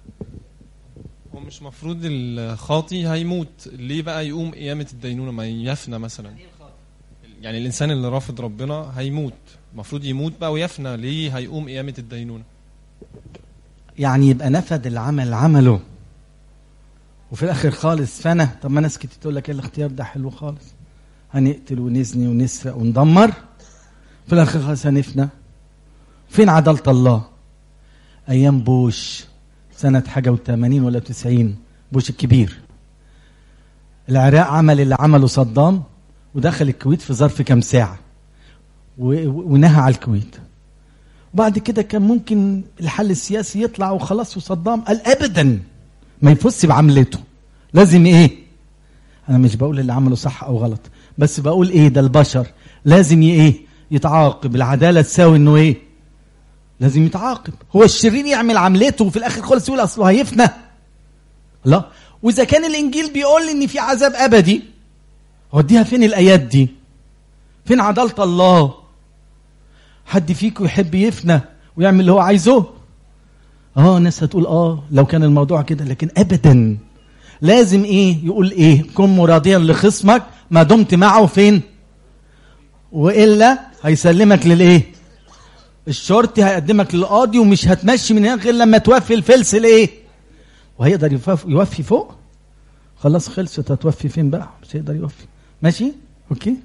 هو مش مفروض الخاطي هيموت ليه بقى يقوم قيامة الدينونة ما يفنى مثلا يعني الإنسان اللي رافض ربنا هيموت المفروض يموت بقى ويفنى ليه هيقوم قيامة الدينونة يعني يبقى نفد العمل عمله وفي الاخر خالص فانا طب ما ناس كتير تقول لك ايه الاختيار ده حلو خالص هنقتل ونزني ونسرق وندمر في الاخر خالص هنفنى فين عدالة الله ايام بوش سنة حاجة وثمانين ولا تسعين بوش الكبير العراق عمل اللي عمله صدام ودخل الكويت في ظرف كام ساعة و- و- ونهى على الكويت وبعد كده كان ممكن الحل السياسي يطلع وخلاص وصدام قال ابدا ما يفوز بعملته لازم ايه انا مش بقول اللي عمله صح او غلط بس بقول ايه ده البشر لازم ي- ايه يتعاقب العداله تساوي انه ايه لازم يتعاقب هو الشرير يعمل عملته وفي الاخر خالص يقول اصله هيفنى لا واذا كان الانجيل بيقول ان في عذاب ابدي هوديها فين الايات دي فين عداله الله حد فيكم يحب يفنى ويعمل اللي هو عايزه اه ناس هتقول اه لو كان الموضوع كده لكن ابدا لازم ايه يقول ايه كن مراضيا لخصمك ما دمت معه فين والا هيسلمك للايه الشرطي هيقدمك للقاضي ومش هتمشي من هنا غير لما توفي الفلس الايه وهيقدر يوفي, يوفي فوق خلاص خلصت هتوفي فين بقى مش هيقدر يوفي ماشي اوكي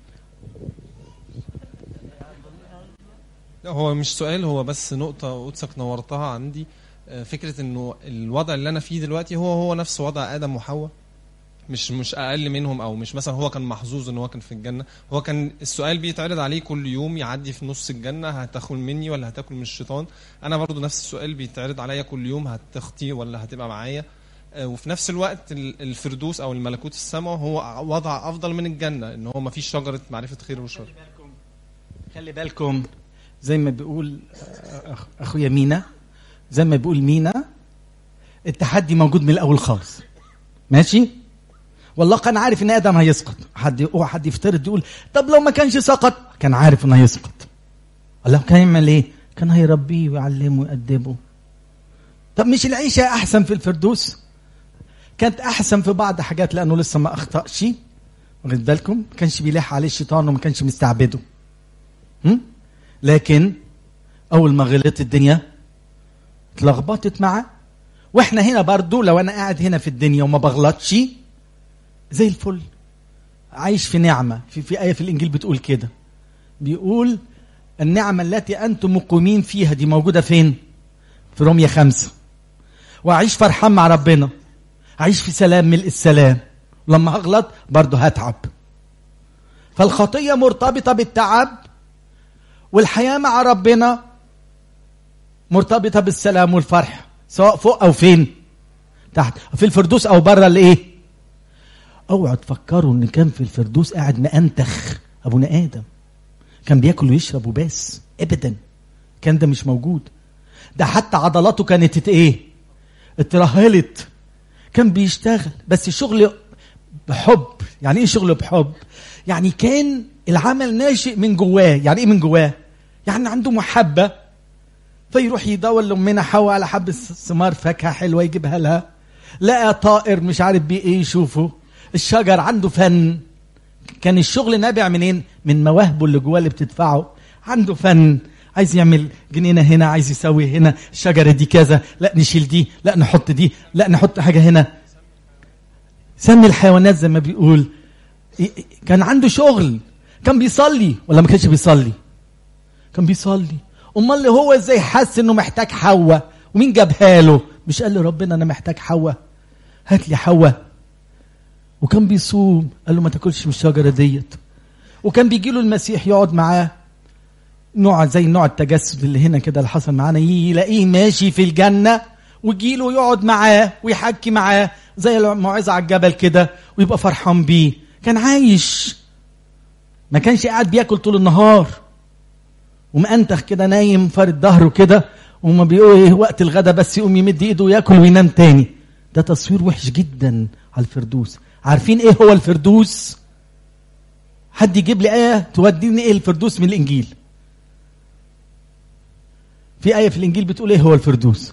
لا هو مش سؤال هو بس نقطة قدسك نورتها عندي آه، فكرة انه الوضع اللي انا فيه دلوقتي هو هو نفس وضع ادم وحواء مش مش اقل منهم او مش مثلا هو كان محظوظ ان هو كان في الجنة هو كان السؤال بيتعرض عليه كل يوم يعدي في نص الجنة هتاكل مني ولا هتاكل من الشيطان انا برضو نفس السؤال بيتعرض عليا كل يوم هتخطي ولا هتبقى معايا آه، وفي نفس الوقت ال- الفردوس او الملكوت السماء هو وضع افضل من الجنة ان هو ما فيش شجرة معرفة خير وشر خلي بالكم زي ما بيقول أخ- اخويا مينا زي ما بيقول مينا التحدي موجود من الاول خالص ماشي والله كان عارف ان ادم هيسقط حد اوعى حد يفترض يقول طب لو ما كانش سقط كان عارف انه هيسقط الله كان يعمل ايه كان هيربيه ويعلمه ويأدبه طب مش العيشه احسن في الفردوس كانت احسن في بعض حاجات لانه لسه ما اخطاش واخد بالكم ما كانش بيلاح عليه الشيطان وما كانش مستعبده هم؟ لكن اول ما غلط الدنيا اتلخبطت معاه واحنا هنا برضو لو انا قاعد هنا في الدنيا وما بغلطش زي الفل عايش في نعمه في في ايه في الانجيل بتقول كده بيقول النعمه التي انتم مقيمين فيها دي موجوده فين في رومية خمسة واعيش فرحان مع ربنا اعيش في سلام ملء السلام لما هغلط برضه هتعب فالخطيه مرتبطه بالتعب والحياه مع ربنا مرتبطه بالسلام والفرح سواء فوق او فين تحت في الفردوس او بره الايه اوعوا تفكروا ان كان في الفردوس قاعد مأنتخ ابونا ادم كان بياكل ويشرب وبس ابدا كان ده مش موجود ده حتى عضلاته كانت ات- ايه اترهلت كان بيشتغل بس شغل بحب يعني ايه شغل بحب يعني كان العمل ناشئ من جواه يعني ايه من جواه يعني عنده محبه فيروح يدور لامنا حواء على حبه ثمار فاكهه حلوه يجيبها لها لقى طائر مش عارف بيه ايه يشوفه الشجر عنده فن كان الشغل نابع منين من مواهبه اللي جواه اللي بتدفعه عنده فن عايز يعمل جنينه هنا عايز يسوي هنا الشجره دي كذا لا نشيل دي لا نحط دي لا نحط حاجه هنا سمي الحيوانات زي ما بيقول كان عنده شغل كان بيصلي ولا ما كانش بيصلي كان بيصلي امال اللي هو ازاي حس انه محتاج حواء ومين جابها له مش قال له ربنا انا محتاج حواء هات لي حواء وكان بيصوم قال له ما تاكلش من الشجره ديت وكان بيجي له المسيح يقعد معاه نوع زي نوع التجسد اللي هنا كده اللي حصل معانا يلاقيه ماشي في الجنه ويجي له يقعد معاه ويحكي معاه زي الموعظه على الجبل كده ويبقى فرحان بيه كان عايش ما كانش قاعد بياكل طول النهار ومأنتخ كده نايم فارد ظهره كده وما بيقول ايه وقت الغدا بس يقوم يمد ايده وياكل وينام تاني ده تصوير وحش جدا على الفردوس عارفين ايه هو الفردوس حد يجيب لي ايه توديني ايه الفردوس من الانجيل في ايه في الانجيل بتقول ايه هو الفردوس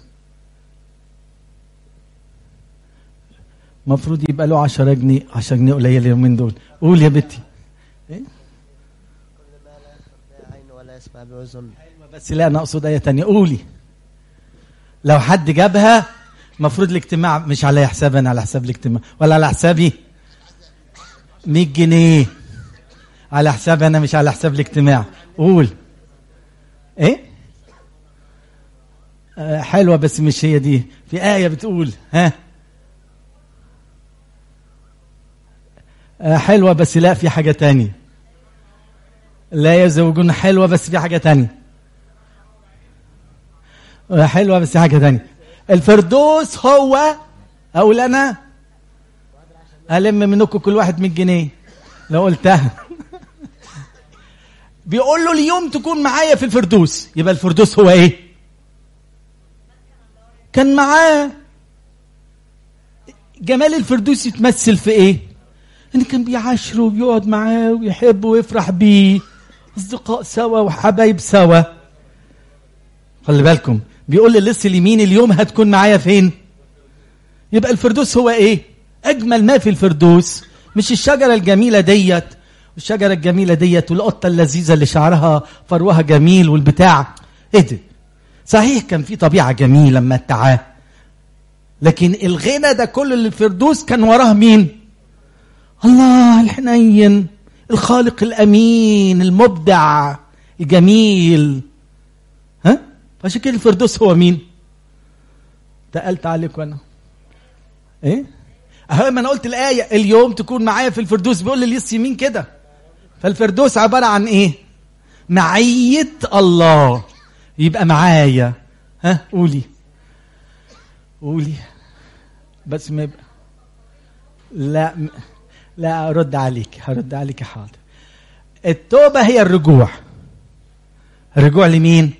المفروض يبقى له 10 جنيه 10 جنيه قليل اليومين دول قول يا بنتي إيه؟ كل ما لا يخطر به عين ولا يسمع بأذن بس لا انا اقصد ايه تانية قولي لو حد جابها المفروض الاجتماع مش على حسابي انا على حساب الاجتماع ولا على حسابي 100 جنيه على حسابي انا مش على حساب الاجتماع قول ايه آه حلوه بس مش هي دي في ايه بتقول ها آه حلوه بس لا في حاجه تانية لا يزوجون حلوه بس في حاجه تانية آه حلوه بس في حاجه تانية الفردوس هو اقول انا الم منكم كل واحد 100 جنيه لو قلتها بيقول له اليوم تكون معايا في الفردوس يبقى الفردوس هو ايه كان معاه جمال الفردوس يتمثل في ايه ان كان بيعاشره وبيقعد معاه ويحبه ويفرح بيه اصدقاء سوا وحبايب سوا خلي بالكم بيقول للص اليمين اليوم هتكون معايا فين يبقى الفردوس هو ايه اجمل ما في الفردوس مش الشجره الجميله ديت والشجره الجميله ديت والقطه اللذيذه اللي شعرها فروها جميل والبتاع ايه ده صحيح كان في طبيعه جميله ممتعاه لكن الغنى ده كله اللي الفردوس كان وراه مين الله الحنين الخالق الامين المبدع الجميل ها عشان كده الفردوس هو مين تقلت عليك وانا ايه اهو ما انا قلت الايه اليوم تكون معايا في الفردوس بيقول لي اليس يمين كده فالفردوس عباره عن ايه معيه الله يبقى معايا ها قولي قولي بس ما يبقى لا م- لا ارد عليك هرد عليك حاضر التوبه هي الرجوع الرجوع لمين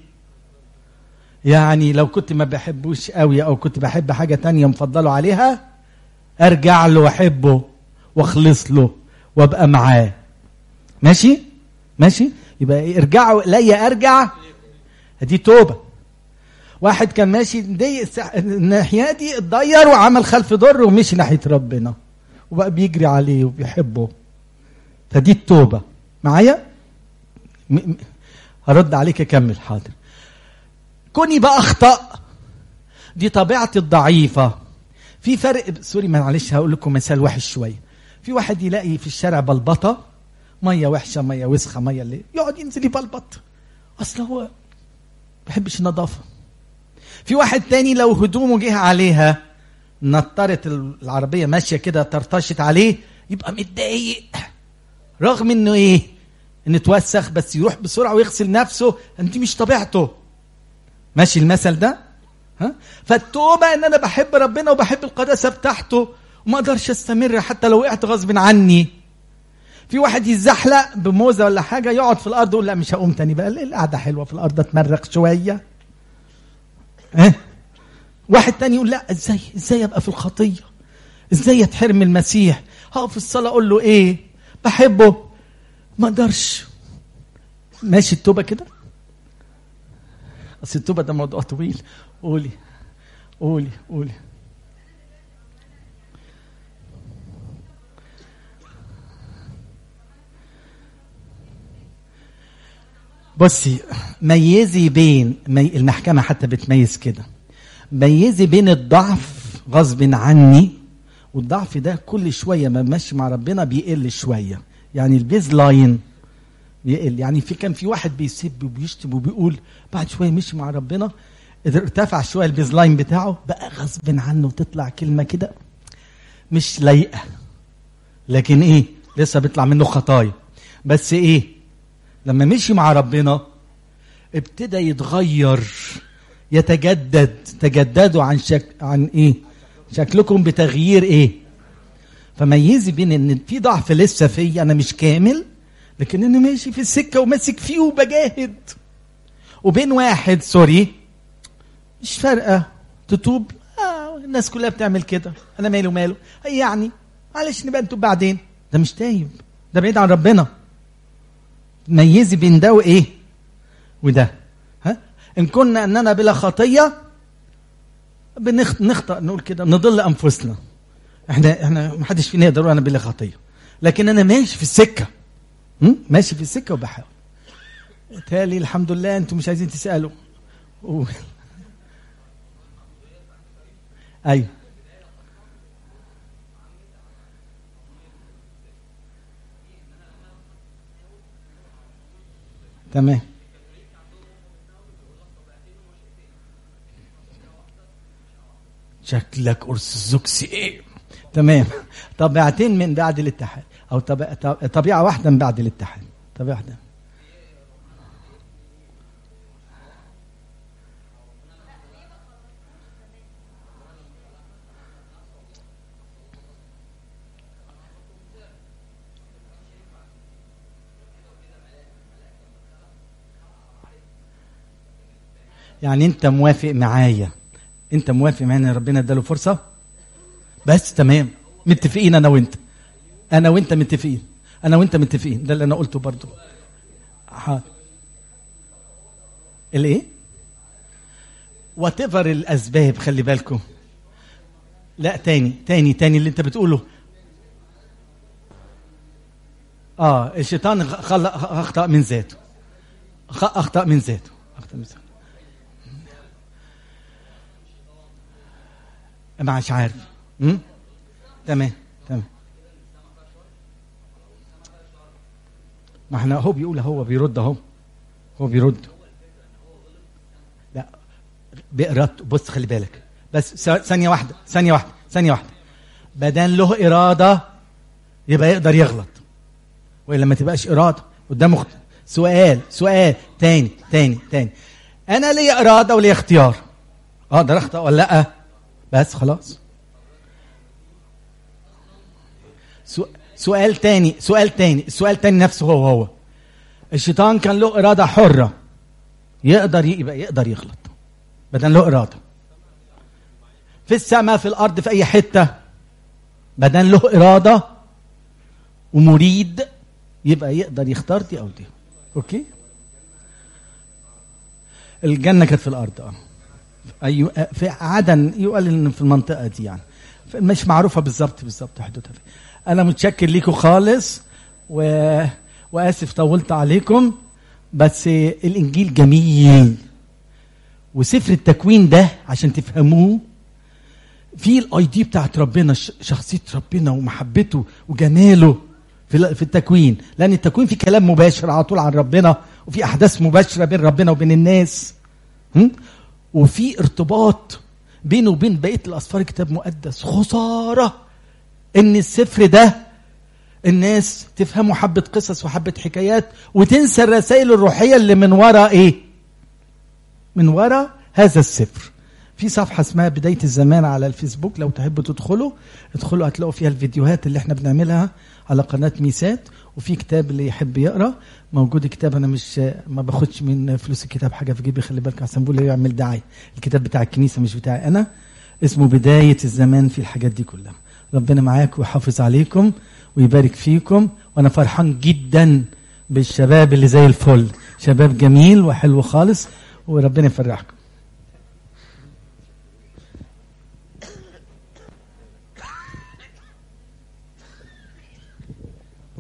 يعني لو كنت ما بحبوش قوي او كنت بحب حاجه تانية مفضله عليها ارجع له واحبه واخلص له وابقى معاه ماشي ماشي يبقى إيه؟ ارجعوا الي ارجع دي توبه واحد كان ماشي دي السح- الناحيه دي اتضير وعمل خلف ضر ومشي ناحيه ربنا وبقى بيجري عليه وبيحبه فدي التوبه معايا م- م- هرد عليك اكمل حاضر كوني بقى اخطا دي طبيعتي الضعيفه في فرق سوري معلش هقول لكم مثال وحش شويه في واحد يلاقي في الشارع بلبطه ميه وحشه ميه وسخه ميه اللي يقعد ينزل يبلبط اصل هو ما بيحبش النظافه في واحد تاني لو هدومه جه عليها نطرت العربيه ماشيه كده طرطشت عليه يبقى متضايق رغم انه ايه انه اتوسخ بس يروح بسرعه ويغسل نفسه انت مش طبيعته ماشي المثل ده ها فالتوبه ان انا بحب ربنا وبحب القداسه بتاعته وما اقدرش استمر حتى لو وقعت غصب عني في واحد يزحلق بموزه ولا حاجه يقعد في الارض يقول لا مش هقوم تاني بقى القعده حلوه في الارض اتمرق شويه ها واحد تاني يقول لا ازاي ازاي ابقى في الخطيه ازاي اتحرم من المسيح هقف في الصلاه اقول له ايه بحبه ما اقدرش ماشي التوبه كده اصل التوبه ده موضوع طويل قولي قولي قولي بصي ميزي بين مي المحكمة حتى بتميز كده ميزي بين الضعف غصب عني والضعف ده كل شوية ما ماشي مع ربنا بيقل شوية يعني البيز لاين بيقل يعني في كان في واحد بيسب وبيشتم وبيقول بعد شوية مشي مع ربنا إذا ارتفع شوية البيز لاين بتاعه بقى غصب عنه تطلع كلمة كده مش لايقة لكن ايه لسه بيطلع منه خطايا بس ايه لما مشي مع ربنا ابتدى يتغير يتجدد تجددوا عن شك عن ايه شكلكم بتغيير ايه فميزي بين ان في ضعف لسه فيا انا مش كامل لكن انا ماشي في السكه وماسك فيه وبجاهد وبين واحد سوري مش فارقه تتوب آه الناس كلها بتعمل كده انا ماله ماله أي يعني معلش نبقى نتوب بعدين ده مش تايب ده بعيد عن ربنا ميزي بين ده وايه وده ها ان كنا اننا بلا خطيه بنخ- نخطأ نقول كده نضل انفسنا احنا احنا ما حدش فينا يقدر يقول انا بلا خطيه لكن انا ماشي في السكه م? ماشي في السكه وبحاول تالي الحمد لله انتم مش عايزين تسالوا و... ايوه تمام شكلك ارثوذكسي ايه تمام طبيعتين من بعد الاتحاد او طب... طب- طبيعه واحده من بعد الاتحاد طبيعه واحده يعني انت موافق معايا انت موافق معايا ان ربنا اداله فرصه بس تمام متفقين انا وانت انا وانت متفقين انا وانت متفقين ده اللي انا قلته برضو حاضر الايه وات ايفر الاسباب خلي بالكم لا تاني تاني تاني اللي انت بتقوله اه الشيطان خلق اخطا من ذاته خ- اخطا من ذاته اخطا من ذاته ما مش عارف م? تمام تمام ما احنا هو بيقول هو بيرد اهو هو بيرد لا بإرادته بص خلي بالك بس ث- ثانية واحدة ثانية واحدة ثانية واحدة بدل له إرادة يبقى يقدر يغلط وإلا ما تبقاش إرادة قدامه اخت- سؤال سؤال تاني تاني تاني أنا ليا إرادة وليا اختيار أقدر أخطأ ولا لأ بس خلاص سو- سؤال تاني سؤال تاني السؤال تاني نفسه هو هو الشيطان كان له إرادة حرة يقدر ي- يبقى يقدر يغلط بدل له إرادة في السماء في الأرض في أي حتة بدل له إرادة ومريد يبقى يقدر يختار دي أو دي أوكي الجنة كانت في الأرض اه أيوة في عدن يقال إن في المنطقة دي يعني ف- مش معروفة بالظبط بالظبط حدودها فين أنا متشكر ليكم خالص و... وآسف طولت عليكم بس الإنجيل جميل وسفر التكوين ده عشان تفهموه في الاي دي بتاعت ربنا ش- شخصيه ربنا ومحبته وجماله في ال- في التكوين لان التكوين في كلام مباشر على طول عن ربنا وفي احداث مباشره بين ربنا وبين الناس هم؟ وفي ارتباط بينه وبين بقيه الاسفار كتاب مقدس خساره ان السفر ده الناس تفهموا حبه قصص وحبه حكايات وتنسى الرسائل الروحيه اللي من وراء ايه من وراء هذا السفر في صفحة اسمها بداية الزمان على الفيسبوك لو تحبوا تدخلوا ادخلوا هتلاقوا فيها الفيديوهات اللي احنا بنعملها على قناة ميسات وفي كتاب اللي يحب يقرا موجود كتاب انا مش ما باخدش من فلوس الكتاب حاجة في جيبي خلي بالك عشان بقول يعمل دعاية الكتاب بتاع الكنيسة مش بتاعي انا اسمه بداية الزمان في الحاجات دي كلها ربنا معاك ويحافظ عليكم ويبارك فيكم وانا فرحان جدا بالشباب اللي زي الفل شباب جميل وحلو خالص وربنا يفرحكم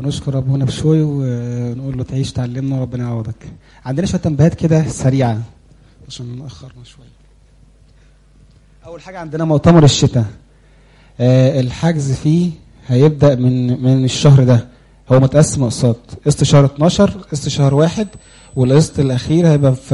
ونشكر ابونا بشوي ونقول له تعيش تعلمنا وربنا يعوضك عندنا شويه تنبيهات كده سريعه عشان ناخرنا شويه اول حاجه عندنا مؤتمر الشتاء آه، الحجز فيه هيبدا من من الشهر ده هو متقسم اقساط قسط شهر 12 قسط شهر واحد والقسط الاخير هيبقى في